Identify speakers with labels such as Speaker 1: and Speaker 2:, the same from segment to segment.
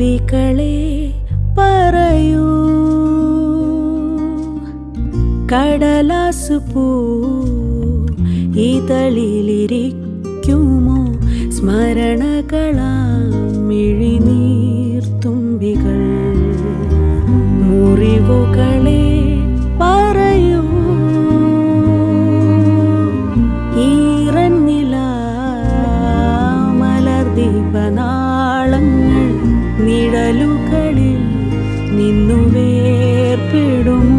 Speaker 1: മറവികളെ പറയൂ കടലാസു പൂ ഇതളിലിരിക്കുമോ സ്മരണകളാം മിഴിനീർത്തുമ്പികൾ മുറിവുകളെ പറയൂ ഈറന്നില മലർദീപനാളങ്ങൾ നിഴലുകളിൽ നിന്നു വേർപിടുമോ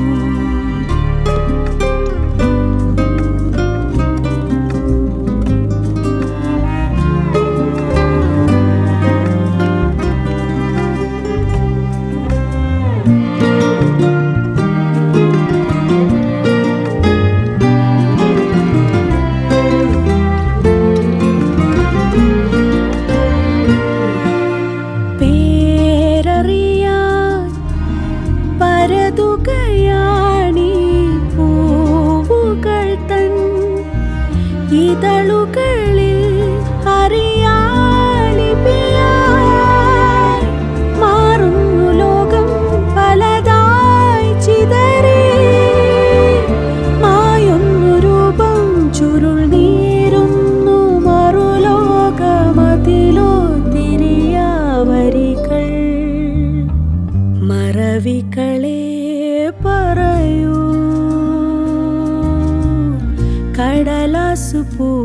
Speaker 1: പേരറിയാൻ പരതുകയാണീ പൂവുകൾ തൻ ഇതളുകളിൽ അറിയാളിപ്പിയായി മാറുന്നു ലോകം പലതായി ചിതറി മായുന്നു രൂപം ചുരുൾ നീരുന്നു മറുലോകമതിലോ തിരിയാവരികൾ മറവികളെ പറയൂ കടലാസു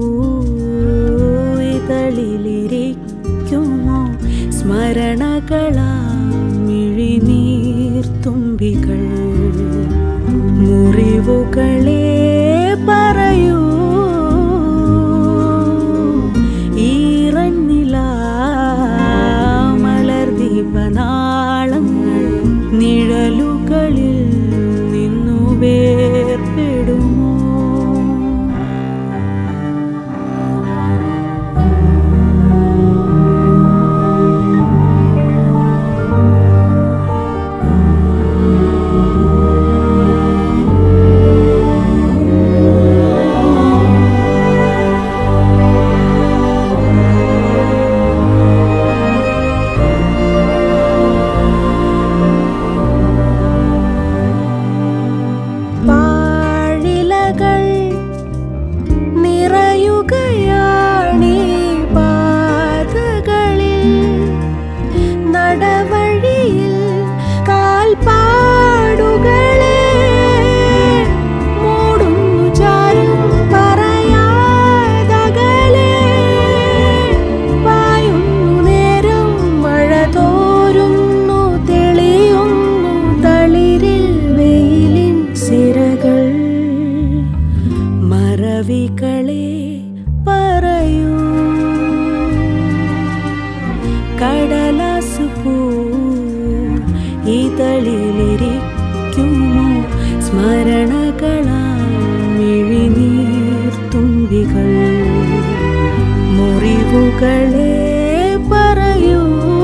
Speaker 1: പൂതളിലിരിക്കുമോ സ്മരണകളാം മിഴിനീർത്തുമ്പികൾ മുറിവുകളെ പറയൂ ഈറന്നില മലർദീപനാളങ്ങൾ നിഴലുകളിൽ നിന്നു വേർപെടുമോ പാഴിലകൾ നിറയുകയാണീ പാതകളിൽ നടവഴിയിൽ കാൽപ്പാടുകളെ മൂടുന്നു ചാരും പറയാതകലെ പായുന്നു നേരം മഴ തോരുന്നു തെളിയുന്നു തളിരിൽ വെയിലിൻ സിരകൾ മറവികളെ പറയൂ കടലാസു പൂ ഇതളിലിരിക്കുമോ സ്മരണകളാം മിഴിനീർത്തുമ്പികൾ മുറിവുകളെ പറയൂ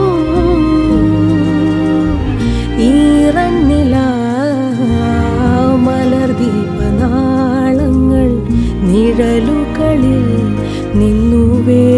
Speaker 1: ഈറന്നില മലർദീപനാളങ്ങൾ നിഴലുകളിൽ നിന്നു വേ